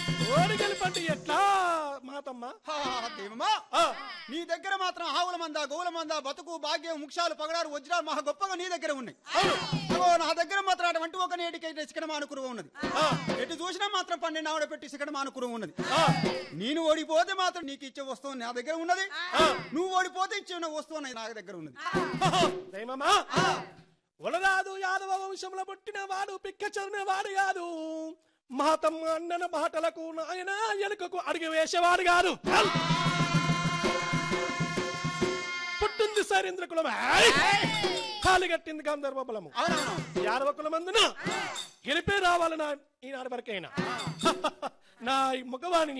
ఓడిగలిపండి ఎట్లా మాతమ్మ హా, దేవమా ఆ, నీ దగ్గర మాత్రం ఆవుల మంద గోవుల మంద బతుకు భాగ్యం ముక్షాలు పగడారు వజ్రాలు మహా గొప్పగా నీ దగ్గర ఉన్నాయి అగో నా దగ్గర మాత్రం అటువంటి ఒక నేటికైతే సికడం అనుకురువ ఉన్నది ఆ, ఎటు చూసినా మాత్రం పన్నెండు ఆవిడ పెట్టి సికడం అనుకురువ ఉన్నది ఆ, నేను ఓడిపోతే మాత్రం నీకు ఇచ్చే వస్తువు నా దగ్గర ఉన్నది నువ్వు ఓడిపోతే ఇచ్చే వస్తువు నా దగ్గర ఉన్నది దైవమా ఉలరాదు యాదవ వంశంలో పుట్టిన వాడు పిక్క చదివిన వాడు కాదు మాతమ్మ అన్నన మాటలకు నాయన ఎలుకకు అడిగి వేసేవాడు కాదు పుట్టింది సరేంద్ర కులం కాలి కట్టింది గంధర్వ బలము అవునవును యాదవ కులమందున గెలిపే రావాలన్నా ఈనాడు వరకైనా నా ఈ మగవాణిని